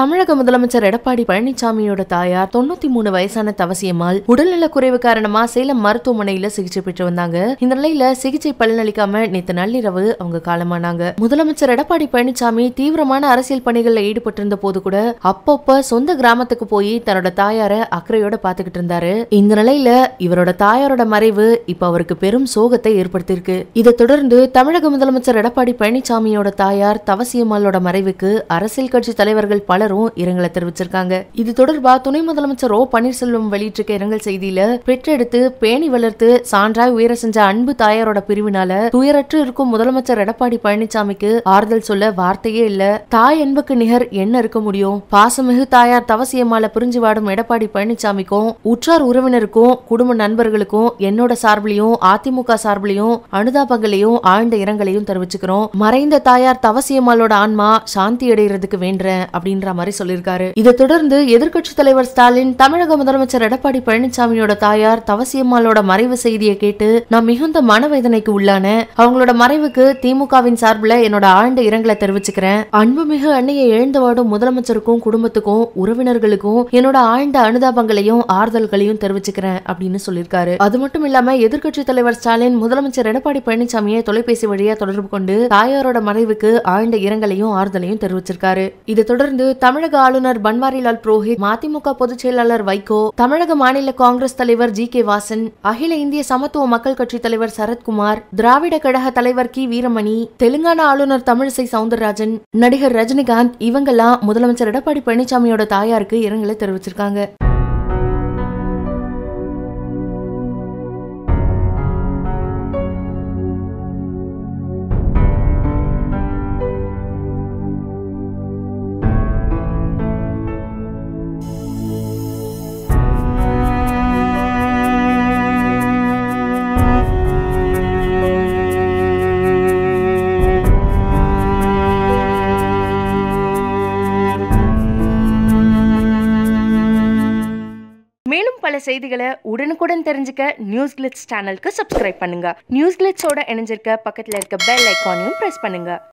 தமிழக முதலமைச்சர் எடப்பாடி பழனிசாமியோட தாயார் தொண்ணூத்தி மூணு வயசான தவசியம்மாள் உடல்நலக் குறைவு காரணமா சேலம் மருத்துவமனையில சிகிச்சை பெற்று வந்தாங்க இந்த நிலையில சிகிச்சை பலனளிக்காம நேத்து நள்ளிரவு அவங்க காலமானாங்க முதலமைச்சர் எடப்பாடி பழனிசாமி தீவிரமான அரசியல் பணிகள்ல ஈடுபட்டிருந்த போது கூட அப்பப்ப சொந்த கிராமத்துக்கு போய் தன்னோட தாயார அக்கறையோட பாத்துக்கிட்டு இருந்தாரு இந்த நிலையில இவரோட தாயாரோட மறைவு இப்ப அவருக்கு பெரும் சோகத்தை ஏற்படுத்தியிருக்கு இதை தொடர்ந்து தமிழக முதலமைச்சர் எடப்பாடி பழனிசாமியோட தாயார் தவசியம்மாளோட மறைவுக்கு அரசியல் கட்சி தலைவர்கள் பலரும் இரங்கலை தெரிவிச்சிருக்காங்க இது தொடர்பா துணை முதலமைச்சர் ஓ பன்னீர்செல்வம் வெளியிட்டிருக்க இரங்கல் செய்தியில பெற்றெடுத்து பேணி வளர்த்து சான்றாய் உயர செஞ்ச அன்பு தாயாரோட பிரிவினால துயரற்று இருக்கும் முதலமைச்சர் எடப்பாடி பழனிசாமிக்கு ஆறுதல் சொல்ல வார்த்தையே இல்ல தாய் அன்புக்கு நிகர் என்ன இருக்க முடியும் பாசமிகு தாயார் தவசியம்மாள பிரிஞ்சு வாடும் எடப்பாடி பழனிசாமிக்கும் உற்றார் உறவினருக்கும் குடும்ப நண்பர்களுக்கும் என்னோட சார்பிலையும் அதிமுக சார்பிலையும் அனுதாபங்களையும் ஆழ்ந்த இரங்கலையும் தெரிவிச்சுக்கிறோம் மறைந்த தாயார் தவசியம்மாளோட ஆன்மா சாந்தி அடைகிறதுக்கு வேண்டுறேன் அப்படின்ற மாதிரி சொல்லியிருக்காரு இதை தொடர்ந்து எதிர்க்கட்சி தலைவர் ஸ்டாலின் தமிழக முதலமைச்சர் எடப்பாடி பழனிசாமியோட தாயார் தவசியம்மாளோட மறைவு செய்தியை கேட்டு நான் மிகுந்த மனவேதனைக்கு உள்ளான அவங்களோட மறைவுக்கு திமுகவின் சார்பில் என்னோட ஆழ்ந்த இரங்கலை தெரிவிச்சுக்கிறேன் அன்புமிகு அன்னையை எழுந்து வாடும் முதலமைச்சருக்கும் குடும்பத்துக்கும் உறவினர்களுக்கும் என்னோட ஆழ்ந்த அனுதாபங்களையும் ஆறுதல்களையும் தெரிவிச்சுக்கிறேன் அப்படின்னு சொல்லியிருக்காரு அது மட்டும் இல்லாம எதிர்க்கட்சி தலைவர் ஸ்டாலின் முதலமைச்சர் எடப்பாடி பழனிசாமியை தொலைபேசி வழியா தொடர்பு கொண்டு தாயாரோட மறைவுக்கு ஆழ்ந்த இரங்கலையும் ஆறுதலையும் தெரிவிச்சிருக்காரு இதை தொடர்ந்து தமிழக ஆளுநர் பன்வாரிலால் புரோஹித் மதிமுக பொதுச் செயலாளர் வைகோ தமிழக மாநில காங்கிரஸ் தலைவர் ஜி கே வாசன் அகில இந்திய சமத்துவ மக்கள் கட்சி தலைவர் சரத்குமார் திராவிட கழக தலைவர் கி வீரமணி தெலுங்கானா ஆளுநர் தமிழிசை சவுந்தரராஜன் நடிகர் ரஜினிகாந்த் இவங்கெல்லாம் முதலமைச்சர் எடப்பாடி பழனிசாமியோட தாயாருக்கு இரங்கலை தெரிவிச்சிருக்காங்க மேலும் பல செய்திகளை உடனுக்குடன் தெரிஞ்சுக்க நியூஸ் கிளிட்ஸ் சேனலுக்கு சப்ஸ்கிரைப் பண்ணுங்க நியூஸ் கிளிட்ஸோட இணைஞ்சிருக்க பக்கத்துல இருக்க பெல் ஐக்கானையும் பிரஸ் பண்ணுங்க